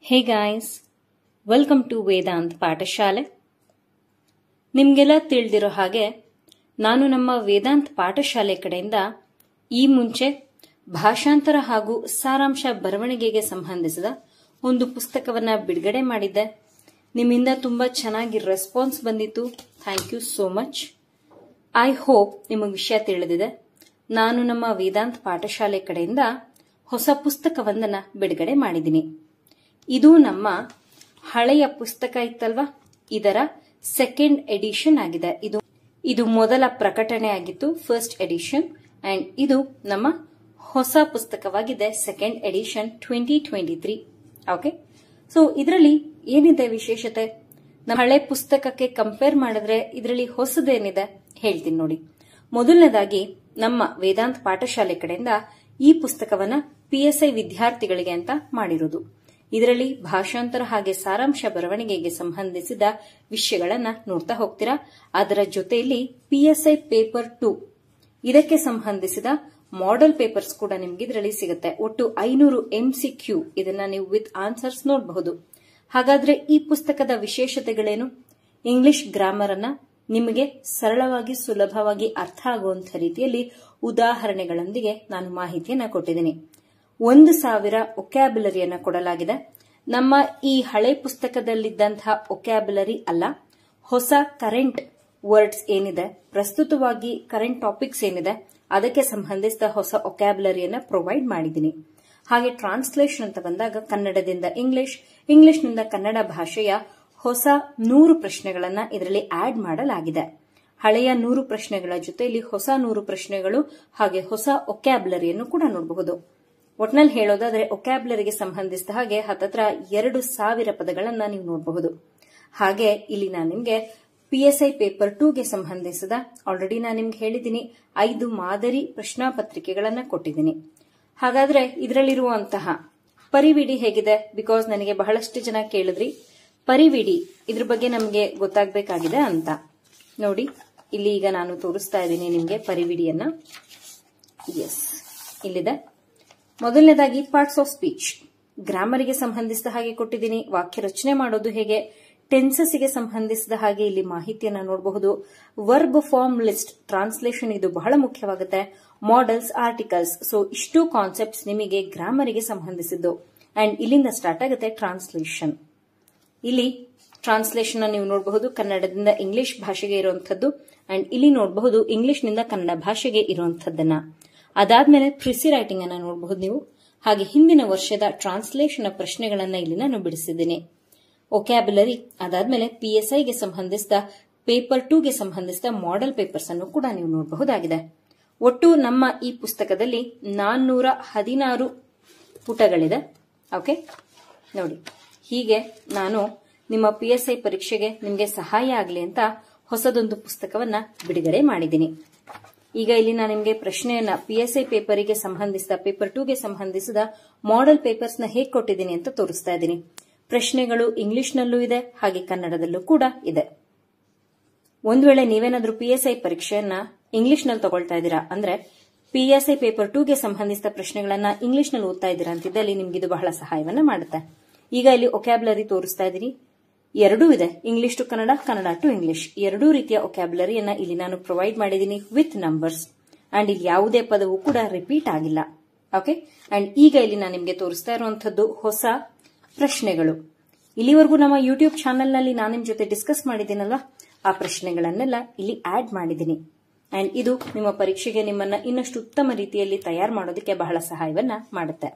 hey guys welcome to Vedant Pathashale ನಿಮಗೆಲ್ಲ ತಿಳಿದಿರೋ ಹಾಗೆ ನಾನು ನಮ್ಮ ವೇದಾಂತ್ ಪಾಠಶಾಲೆ ಕಡೆಯಿಂದ ಈ ಮುಂಚೆ ಭಾಷಾಂತರ ಹಾಗೂ ಸಾರಾಂಶ ಬರವಣಿಗೆಗೆ ಸಂಬಂಧಿಸಿದ ಒಂದು ಪುಸ್ತಕವನ್ನ ಬಿಡುಗಡೆ ಮಾಡಿದ್ದೆ ನಿಮ್ಮಿಂದ ತುಂಬಾ ಚೆನ್ನಾಗಿ ರೆಸ್ಪಾನ್ಸ್ ಬಂದಿತ್ತು thank you so much I hope ನಿಮಗೆ ವಿಷಯ ತಿಳಿದಿದೆ ನಾನು ನಮ್ಮ ವೇದಾಂತ್ ಪಾಠಶಾಲೆ ಕಡೆಯಿಂದ ಹೊಸ ಪುಸ್ತಕವೊಂದನ್ನ ಬಿಡುಗಡೆ ಮಾಡಿದ್ದೀನಿ ಇದು ನಮ್ಮ ಹಳೆಯ ಪುಸ್ತಕ ಇತ್ತಲ್ವಾ ಇದರ ಸೆಕೆಂಡ್ ಎಡಿಷನ್ ಆಗಿದೆ ಇದು ಇದು ಮೊದಲ ಪ್ರಕಟಣೆ ಆಗಿತ್ತು ಫಸ್ಟ್ ಎಡಿಷನ್ ಅಂಡ್ ಇದು ನಮ್ಮ ಹೊಸ ಪುಸ್ತಕವಾಗಿದೆ second edition twenty twenty three okay so ಇದರಲ್ಲಿ ಏನಿದೆ ವಿಶೇಷತೆ ನಮ್ಮ ಹಳೆ ಪುಸ್ತಕಕ್ಕೆ ಕಂಪೇರ್ ಮಾಡಿದ್ರೆ ಇದರಲ್ಲಿ ಹೊಸದೇನಿದೆ ಹೇಳ್ತೀನಿ ನೋಡಿ ಮೊದಲನೇದಾಗಿ ನಮ್ಮ ವೇದಾಂತ್ ಪಾಠಶಾಲೆ ಕಡೆಯಿಂದ ಈ ಪುಸ್ತಕವನ್ನ ಪಿಎಸ್ಐ ವಿದ್ಯಾರ್ಥಿಗಳಿಗೆ ಅಂತ ಮಾಡಿರೋದು ಇದರಲ್ಲಿ ಭಾಷಾಂತರ ಹಾಗೆ ಸಾರಾಂಶ ಬರವಣಿಗೆಗೆ ಸಂಬಂಧಿಸಿದ ವಿಷಯಗಳನ್ನ ನೋಡ್ತಾ ಹೋಗ್ತೀರಾ ಅದರ ಜೊತೆಯಲ್ಲಿ ಪಿಎಸ್ಐ ಪೇಪರ್ ಟು ಇದಕ್ಕೆ ಸಂಬಂಧಿಸಿದ ಮಾಡೆಲ್ ಪೇಪರ್ಸ್ ಕೂಡ ನಿಮ್ಗೆ ಇದರಲ್ಲಿ ಸಿಗುತ್ತೆ ಒಟ್ಟು ಐನೂರು ಎಂಸಿ ಕ್ಯೂ ಇದನ್ನ ನೀವು ವಿತ್ ಆನ್ಸರ್ಸ್ ನೋಡಬಹುದು ಹಾಗಾದ್ರೆ ಈ ಪುಸ್ತಕದ ವಿಶೇಷತೆಗಳೇನು ಇಂಗ್ಲಿಷ್ ಗ್ರಾಮರ್ ಅನ್ನ ನಿಮಗೆ ಸರಳವಾಗಿ ಸುಲಭವಾಗಿ ಅರ್ಥ ಆಗುವಂತ ರೀತಿಯಲ್ಲಿ ಉದಾಹರಣೆಗಳೊಂದಿಗೆ ನಾನು ಮಾಹಿತಿಯನ್ನ ಕೊಟ್ಟಿದ್ದೀನಿ ಒಂದು ಸಾವಿರ ಒಕ್ಯಾಬುಲರಿಯನ್ನ ಕೊಡಲಾಗಿದೆ ನಮ್ಮ ಈ ಹಳೆ ಪುಸ್ತಕದಲ್ಲಿದ್ದಂತಹ ಒಕ್ಯಾಬುಲರಿ ಅಲ್ಲ ಹೊಸ ಕರೆಂಟ್ ವರ್ಡ್ಸ್ ಏನಿದೆ ಪ್ರಸ್ತುತವಾಗಿ ಕರೆಂಟ್ ಟಾಪಿಕ್ಸ್ ಏನಿದೆ ಅದಕ್ಕೆ ಸಂಬಂಧಿಸಿದ ಹೊಸ ಒಕ್ಯಾಬುಲರಿಯನ್ನ ಪ್ರೊವೈಡ್ ಮಾಡಿದ್ದೀನಿ ಹಾಗೆ ಟ್ರಾನ್ಸ್ಲೇಷನ್ ಅಂತ ಬಂದಾಗ ಕನ್ನಡದಿಂದ ಇಂಗ್ಲಿಷ್ ಇಂಗ್ಲಿಷ್ನಿಂದ ಕನ್ನಡ ಭಾಷೆಯ ಹೊಸ ನೂರು ಪ್ರಶ್ನೆಗಳನ್ನ ಇದರಲ್ಲಿ ಆಡ್ ಮಾಡಲಾಗಿದೆ ಹಳೆಯ ನೂರು ಪ್ರಶ್ನೆಗಳ ಜೊತೆಯಲ್ಲಿ ಹೊಸ ನೂರು ಪ್ರಶ್ನೆಗಳು ಹಾಗೆ ಹೊಸ ಒಕ್ಯಾಬುಲರಿಯನ್ನು ಕೂಡ ನೋಡಬಹುದು ಒಟ್ನಲ್ಲಿ ಹೇಳೋದಾದ್ರೆ ಒಕ್ಯಾಬುಲರಿಗೆ ಸಂಬಂಧಿಸಿದ ಹಾಗೆ ಹತ್ತತ್ರ ಎರಡು ಸಾವಿರ ಪದಗಳನ್ನ ನೀವು ನೋಡಬಹುದು ಹಾಗೆ ಇಲ್ಲಿ ನಾನು ನಿಮ್ಗೆ ಪಿಎಸ್ಐ ಪೇಪರ್ ಟೂಗೆ ಸಂಬಂಧಿಸಿದ ಆಲ್ರೆಡಿ ನಾನು ನಿಮ್ಗೆ ಹೇಳಿದ್ದೀನಿ ಐದು ಮಾದರಿ ಪ್ರಶ್ನಾ ಪತ್ರಿಕೆಗಳನ್ನ ಕೊಟ್ಟಿದ್ದೀನಿ ಹಾಗಾದ್ರೆ ಇದರಲ್ಲಿರುವಂತಹ ಪರಿವಿಡಿ ಹೇಗಿದೆ ಬಿಕಾಸ್ ನನಗೆ ಬಹಳಷ್ಟು ಜನ ಕೇಳಿದ್ರಿ ಪರಿವಿಡಿ ಇದ್ರ ಬಗ್ಗೆ ನಮಗೆ ಗೊತ್ತಾಗಬೇಕಾಗಿದೆ ಅಂತ ನೋಡಿ ಇಲ್ಲಿ ಈಗ ನಾನು ತೋರಿಸ್ತಾ ಇದ್ದೀನಿ ನಿಮಗೆ ಪರಿವಿಡಿಯನ್ನ ಎಸ್ ಇಲ್ಲಿದೆ ಮೊದಲನೇದಾಗಿ ಪಾರ್ಟ್ಸ್ ಆಫ್ ಸ್ಪೀಚ್ ಗ್ರಾಮರಿಗೆ ಸಂಬಂಧಿಸಿದ ಹಾಗೆ ಕೊಟ್ಟಿದ್ದೀನಿ ವಾಕ್ಯ ರಚನೆ ಮಾಡೋದು ಹೇಗೆ ಟೆನ್ಸಸ್ಗೆ ಸಂಬಂಧಿಸಿದ ಹಾಗೆ ಇಲ್ಲಿ ಮಾಹಿತಿಯನ್ನ ನೋಡಬಹುದು ವರ್ಬ್ ಫಾರ್ಮ್ ಲಿಸ್ಟ್ ಟ್ರಾನ್ಸ್ಲೇಷನ್ ಇದು ಬಹಳ ಮುಖ್ಯವಾಗುತ್ತೆ ಮಾಡೆಲ್ಸ್ ಆರ್ಟಿಕಲ್ಸ್ ಸೊ ಇಷ್ಟು ಕಾನ್ಸೆಪ್ಟ್ಸ್ ನಿಮಗೆ ಗ್ರಾಮರಿಗೆ ಸಂಬಂಧಿಸಿದ್ದು ಅಂಡ್ ಇಲ್ಲಿಂದ ಸ್ಟಾರ್ಟ್ ಆಗುತ್ತೆ ಟ್ರಾನ್ಸ್ಲೇಷನ್ ಇಲ್ಲಿ ಟ್ರಾನ್ಸ್ಲೇಷನ್ ನೀವು ನೋಡಬಹುದು ಕನ್ನಡದಿಂದ ಇಂಗ್ಲಿಷ್ ಭಾಷೆಗೆ ಇರುವಂತದ್ದು ಅಂಡ್ ಇಲ್ಲಿ ನೋಡಬಹುದು ಇಂಗ್ಲಿಷ್ನಿಂದ ಕನ್ನಡ ಭಾಷೆಗೆ ಇರುವಂತದ್ದನ್ನ ಅದಾದ್ಮೇಲೆ ಪ್ರಿಸಿ ರೈಟಿಂಗ್ ಅನ್ನ ನೋಡಬಹುದು ನೀವು ಹಾಗೆ ಹಿಂದಿನ ವರ್ಷದ ಟ್ರಾನ್ಸ್ಲೇಷನ್ ಪ್ರಶ್ನೆಗಳನ್ನ ಇಲ್ಲಿ ನಾನು ಬಿಡಿಸಿದ್ದೀನಿ ಒಕ್ಯಾಬುಲರಿ ಅದಾದ್ಮೇಲೆ ಪಿಎಸ್ಐಗೆ ಸಂಬಂಧಿಸಿದ ಪೇಪರ್ ಟೂಗೆ ಸಂಬಂಧಿಸಿದ ಮಾಡೆಲ್ ಪೇಪರ್ಸ್ ಅನ್ನು ಕೂಡ ನೀವು ನೋಡಬಹುದಾಗಿದೆ ಒಟ್ಟು ನಮ್ಮ ಈ ಪುಸ್ತಕದಲ್ಲಿ ನಾನ್ನೂರ ಹದಿನಾರು ಪುಟಗಳಿದೆ ಓಕೆ ನೋಡಿ ಹೀಗೆ ನಾನು ನಿಮ್ಮ ಪಿಎಸ್ಐ ಪರೀಕ್ಷೆಗೆ ನಿಮಗೆ ಸಹಾಯ ಆಗಲಿ ಅಂತ ಹೊಸದೊಂದು ಪುಸ್ತಕವನ್ನ ಬಿಡುಗಡೆ ಮಾಡಿದ್ದೀನಿ ಈಗ ಇಲ್ಲಿ ನಾನು ನಿಮಗೆ ಪ್ರಶ್ನೆಯನ್ನ ಪಿಎಸ್ಐ ಪೇಪರಿಗೆ ಸಂಬಂಧಿಸಿದ ಪೇಪರ್ ಟೂಗೆ ಸಂಬಂಧಿಸಿದ ಮಾಡೆಲ್ ಪೇಪರ್ಸ್ ನ ಹೇಗೆ ಕೊಟ್ಟಿದ್ದೀನಿ ಅಂತ ತೋರಿಸ್ತಾ ಇದ್ದೀನಿ ಪ್ರಶ್ನೆಗಳು ಇಂಗ್ಲಿಷ್ನಲ್ಲೂ ಇದೆ ಹಾಗೆ ಕನ್ನಡದಲ್ಲೂ ಕೂಡ ಇದೆ ಒಂದ್ ವೇಳೆ ನೀವೇನಾದ್ರೂ ಪಿಎಸ್ಐ ಪರೀಕ್ಷೆಯನ್ನ ಇಂಗ್ಲಿಷ್ನಲ್ಲಿ ತಗೊಳ್ತಾ ಇದ್ದೀರಾ ಅಂದ್ರೆ ಪಿಎಸ್ಐ ಪೇಪರ್ ಟೂಗೆ ಸಂಬಂಧಿಸಿದ ಪ್ರಶ್ನೆಗಳನ್ನ ಇಂಗ್ಲಿಷ್ನಲ್ಲಿ ಓದ್ತಾ ಇದ್ದೀರಾ ಅಂತಿದ್ದಲ್ಲಿ ನಿಮ್ಗೆ ಇದು ಬಹಳ ಸಹಾಯವನ್ನ ಮಾಡುತ್ತೆ ಈಗ ಇಲ್ಲಿ ಒಕ್ಯಾಬುಲರಿ ತೋರಿಸ್ತಾ ಇದ್ದೀನಿ ಎರಡೂ ಇದೆ English to Kannada Kannada to English ಎರಡೂ ರೀತಿಯ ಒಕ್ಯಾಬುಲರಿಯನ್ನ ಇಲ್ಲಿ ನಾನು ಪ್ರೊವೈಡ್ ಮಾಡಿದ್ದೀನಿ ವಿತ್ ನಂಬರ್ಸ್ ಅಂಡ್ ಇಲ್ಲಿ ಯಾವುದೇ ಪದವು ಕೂಡ ರಿಪೀಟ್ ಆಗಿಲ್ಲ ಓಕೆ ಅಂಡ್ ಈಗ ಇಲ್ಲಿ ನಾನು ನಿಮಗೆ ತೋರಿಸ್ತಾ ಇರುವಂತದ್ದು ಹೊಸ ಪ್ರಶ್ನೆಗಳು ಇಲ್ಲಿವರೆಗೂ ನಮ್ಮ ಯೂಟ್ಯೂಬ್ ಚಾನೆಲ್ನಲ್ಲಿ ನಾನು ನಿಮ್ ಜೊತೆ ಡಿಸ್ಕಸ್ ಮಾಡಿದ್ದೀನಲ್ವಾ ಆ ಪ್ರಶ್ನೆಗಳನ್ನೆಲ್ಲ ಇಲ್ಲಿ ಆಡ್ ಮಾಡಿದ್ದೀನಿ ಅಂಡ್ ಇದು ನಿಮ್ಮ ಪರೀಕ್ಷೆಗೆ ನಿಮ್ಮನ್ನ ಇನ್ನಷ್ಟು ಉತ್ತಮ ರೀತಿಯಲ್ಲಿ ತಯಾರು ಮಾಡೋದಕ್ಕೆ ಬಹಳ ಸಹಾಯವನ್ನ ಮಾಡುತ್ತೆ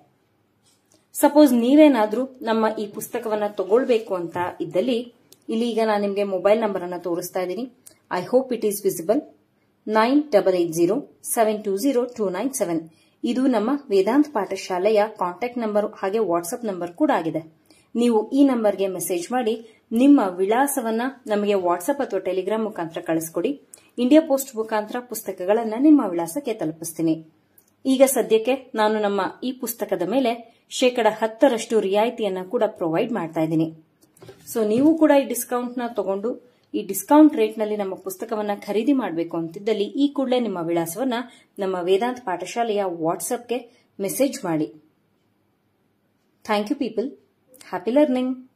ಸಪೋಸ್ ನೀವೇನಾದ್ರೂ ನಮ್ಮ ಈ ಪುಸ್ತಕವನ್ನ ತಗೊಳ್ಬೇಕು ಅಂತ ಇದ್ದಲ್ಲಿ ಇಲ್ಲಿ ಈಗ ನಾನು ನಿಮಗೆ ಮೊಬೈಲ್ ನಂಬರ್ ಅನ್ನ ತೋರಿಸ್ತಾ ಇದ್ದೀನಿ I hope it is visible nine double eight zero seven two zero two nine seven ಇದು ನಮ್ಮ ವೇದಾಂತ್ ಪಾಠಶಾಲೆಯ ಕಾಂಟ್ಯಾಕ್ಟ್ ನಂಬರ್ ಹಾಗೆ ವಾಟ್ಸ್ಆಪ್ ನಂಬರ್ ಕೂಡ ಆಗಿದೆ ನೀವು ಈ ನಂಬರ್ಗೆ ಮೆಸೇಜ್ ಮಾಡಿ ನಿಮ್ಮ ವಿಳಾಸವನ್ನ ನಮಗೆ ವಾಟ್ಸ್ಆಪ್ ಅಥವಾ ಟೆಲಿಗ್ರಾಮ್ ಮುಖಾಂತರ ಕಳಿಸ್ಕೊಡಿ ಇಂಡಿಯಾ ಪೋಸ್ಟ್ ಮುಖಾಂತರ ಪುಸ್ತಕಗಳನ್ನ ನಿಮ್ಮ ವಿಳಾಸಕ್ಕೆ ತಲುಪಿಸ್ತೀನಿ ಈಗ ಸದ್ಯಕ್ಕೆ ನಾನು ನಮ್ಮ ಈ ಪುಸ್ತಕದ ಮೇಲೆ ಶೇಕಡ ಹತ್ತರಷ್ಟು ರಿಯಾಯಿತಿಯನ್ನ ಕೂಡ ಪ್ರೊವೈಡ್ ಮಾಡ್ತಾ ಇದ್ದೀನಿ ಸೊ ನೀವು ಕೂಡ ಈ ಡಿಸ್ಕೌಂಟ್ ನ ತಗೊಂಡು ಈ ಡಿಸ್ಕೌಂಟ್ ರೇಟ್ ನಲ್ಲಿ ನಮ್ಮ ಪುಸ್ತಕವನ್ನ ಖರೀದಿ ಮಾಡಬೇಕು ಅಂತಿದ್ದಲ್ಲಿ ಈ ಕೂಡಲೇ ನಿಮ್ಮ ವಿಳಾಸವನ್ನ ನಮ್ಮ ವೇದಾಂತ್ ಪಾಠಶಾಲೆಯ ವಾಟ್ಸ್ಆಪ್ಗೆ ಮೆಸೇಜ್ ಮಾಡಿ thank you people happy learning